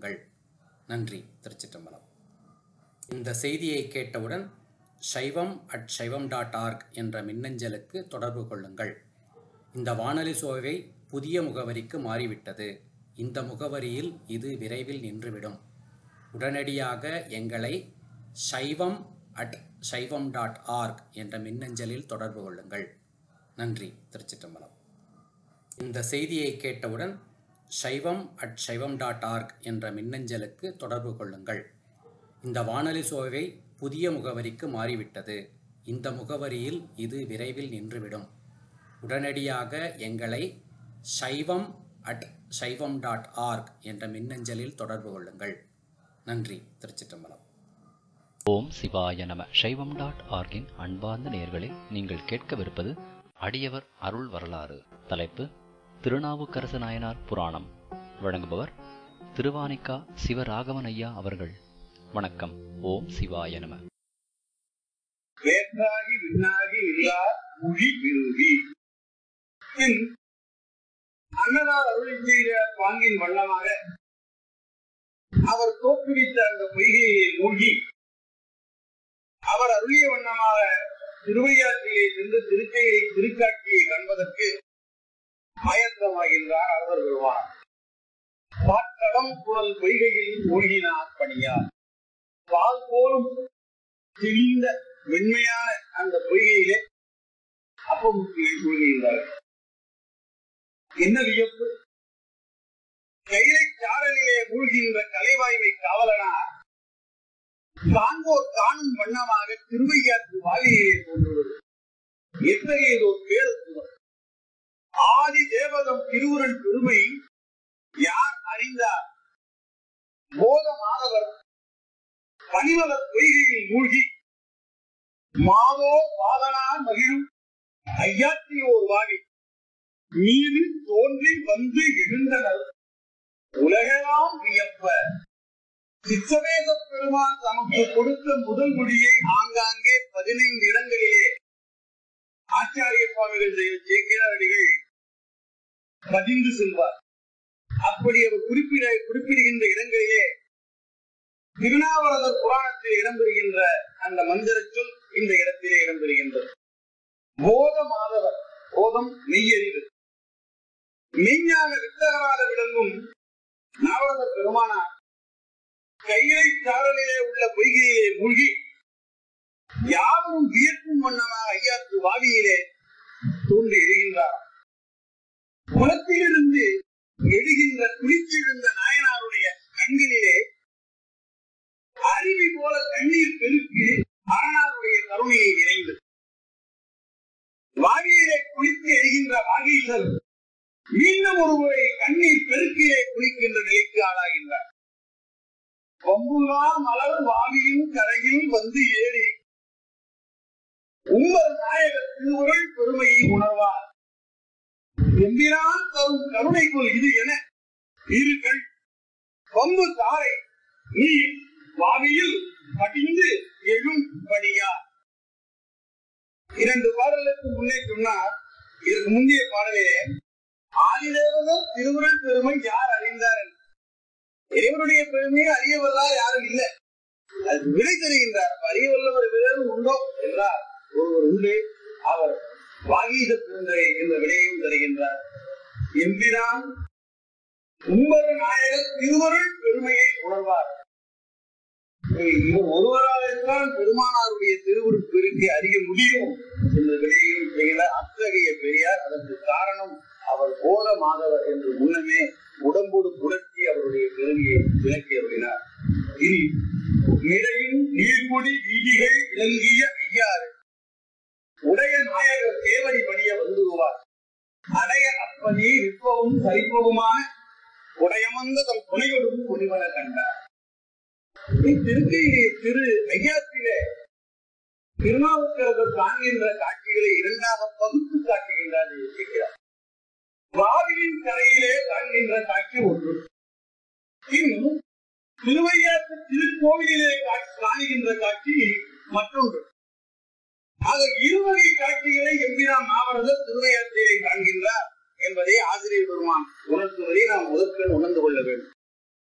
கொள்ளுங்கள் நன்றி திருச்சிற்றம்பலம் இந்த செய்தியை கேட்டவுடன் சைவம் அட் சைவம் டாட் ஆர்க் என்ற மின்னஞ்சலுக்கு தொடர்பு கொள்ளுங்கள் இந்த வானொலி சோவை புதிய முகவரிக்கு மாறிவிட்டது இந்த முகவரியில் இது விரைவில் நின்றுவிடும் உடனடியாக எங்களை சைவம் அட் சைவம் டாட் ஆர்க் என்ற மின்னஞ்சலில் தொடர்பு கொள்ளுங்கள் நன்றி திருச்சிற்றம்பலம் இந்த செய்தியை கேட்டவுடன் சைவம் அட் சைவம் டாட் ஆர்க் என்ற மின்னஞ்சலுக்கு தொடர்பு கொள்ளுங்கள் இந்த வானொலி சோவை புதிய முகவரிக்கு மாறிவிட்டது இந்த முகவரியில் இது விரைவில் நின்றுவிடும் உடனடியாக எங்களை சைவம் அட் சைவம் டாட் ஆர்க் என்ற மின்னஞ்சலில் தொடர்பு கொள்ளுங்கள் நன்றி திருச்சிற்றம்பலம் ஓம் சிவாய நம சைவம் டாட் ஆர்கின் அன்பார்ந்த நேயர்களே நீங்கள் கேட்கவிருப்பது அடியவர் அருள் வரலாறு தலைப்பு திருநாவுக்கரசு நாயனார் புராணம் வழங்குபவர் திருவானிக்கா சிவராகவன் ஐயா அவர்கள் வணக்கம் ஓம் சிவாய நம வேற்றாகி விண்ணாகி இல்லா மொழி விரும்பி பின் அன்னதார் அருளி செய்த பாங்கின் வண்ணமாக அவர் தோற்றுவித்த அந்த பொய்கையை மூழ்கி அவர் அருளிய வண்ணமாக திருவையாற்றிலே சென்று திருக்கையை திருக்காட்சியை காண்பதற்கு ஆயத்தமாகின்றார் அவர் வருவார் பாற்கடம் குழல் பொய்கையில் மூழ்கினார் பணியார் பால் போலும் தெளிந்த வெண்மையான அந்த பொய்கையிலே அப்பமுத்தியை மூழ்கியிருந்தார்கள் என்ன வியப்பு கைலை சாரலிலே மூழ்கின்ற கலைவாய்மை காவலனார் காண்போர் காணும் வண்ணமாக திருவையாற்று வாலியிலே தோன்றுவது எத்தகையதோ பேரத்துவம் ஆதி தேவதம் திருவுரன் பெருமை யார் அறிந்தார் போத மாணவர் பனிமலர் பொய்கையில் மூழ்கி மாதோ வாதனார் மகிழும் ஐயாத்தியோர் வாவி மீது தோன்றி வந்து எழுந்தனர் உலகெல்லாம் வியப்ப சித்தவேத பெருமான் தமக்கு கொடுத்த முதல் மொழியை ஆங்காங்கே பதினைந்து இடங்களிலே ஆச்சாரிய சுவாமிகள் சேக்கிராடிகள் பதிந்து செல்வார் அப்படி அவர் குறிப்பிட குறிப்பிடுகின்ற இடங்களிலே திருநாவரதர் புராணத்தில் இடம்பெறுகின்ற அந்த மந்திர சொல் இந்த இடத்திலே இடம்பெறுகின்றது போத மாதவர் போதம் மெய்யறிவு மெய்ஞான வித்தகராக விளங்கும் நாவரத பெருமானார் கையிலை சாரலிலே உள்ள பொய்கையிலே மூழ்கி யாரும் வியக்கும் வண்ணமாக ஐயாத்து வாவியிலே தோன்றி எழுகின்றார் குளத்திலிருந்து எழுகின்ற குளிச்செழுந்த நாயனாருடைய கண்களிலே அருவி போல கண்ணீர் பெருக்கு அரணாருடைய கருணையை நிறைந்தது வாகியிலே குளித்து எழுகின்ற வாகீசர் மீண்டும் ஒருமுறை கண்ணீர் பெருக்கிலே குளிக்கின்ற நிலைக்கு ஆளாகின்றார் கொம்புலா மலர் வாவியின் கரையில் வந்து ஏறி உங்கள் நாயக திருவுருள் பெருமையை உணர்வார் எம்பிரான் தரும் கருணைக்குள் இது என இருகள் கொம்பு தாரை நீர் வாவியில் படிந்து எழும் படியா இரண்டு பாடலுக்கு முன்னே சொன்னார் இதற்கு முந்தைய பாடலிலே ஆதிதேவதம் திருவுருள் பெருமை யார் அறிந்தார் என்று. இறைவனுடைய பெருமையை அறியவல்லார் யாரும் இல்லை அது விடை தருகின்றார் அறியவல்லவர் வேறு உண்டோ என்றார் ஒருவர் உண்டு அவர் வாகீத பெருந்தரை என்ற விடையையும் தருகின்றார் எம்பிரான் உம்பர் நாயகர் திருவருள் பெருமையை உணர்வார் இவர் ஒருவராகத்தான் பெருமானாருடைய திருவுருள் பெருக்கை அறிய முடியும் என்ற விடையையும் செய்கிறார் அத்தகைய பெரியார் அதற்கு காரணம் அவர் போத மாதவர் என்று முன்னமே உடம்போடு புரட்சி அவருடைய பெருமையை விளக்கியவரினார் இனி நிறையும் நீர்குடி வீதிகள் விளங்கிய ஐயாறு உடைய நாயகர் தேவடி பணிய வந்துருவார் அடைய அப்பனி நிற்பவும் சரிப்பவுமான உடையமந்த தம் துணையோடும் துணிவன கண்டார் திருக்கையிலே திரு ஐயாத்திலே திருநாவுக்கரசர் காண்கின்ற காட்சிகளை இரண்டாக பகுத்து காட்டுகின்றார் இருக்கிறார் வாவியின் கரையிலே காண்கின்ற காட்சி ஒன்று பின் திருவையாற்று திருக்கோவிலிலே காட்சி- காணுகின்ற காட்சி மற்றொன்று ஆக இருவகை காட்சிகளை எம்பிரான் மாவரதர் திருவையாற்றிலே காண்கின்றார் என்பதை ஆசிரியர் பெருமான் உணர்த்துவதை நாம் முதற்கண் உணர்ந்து கொள்ள வேண்டும்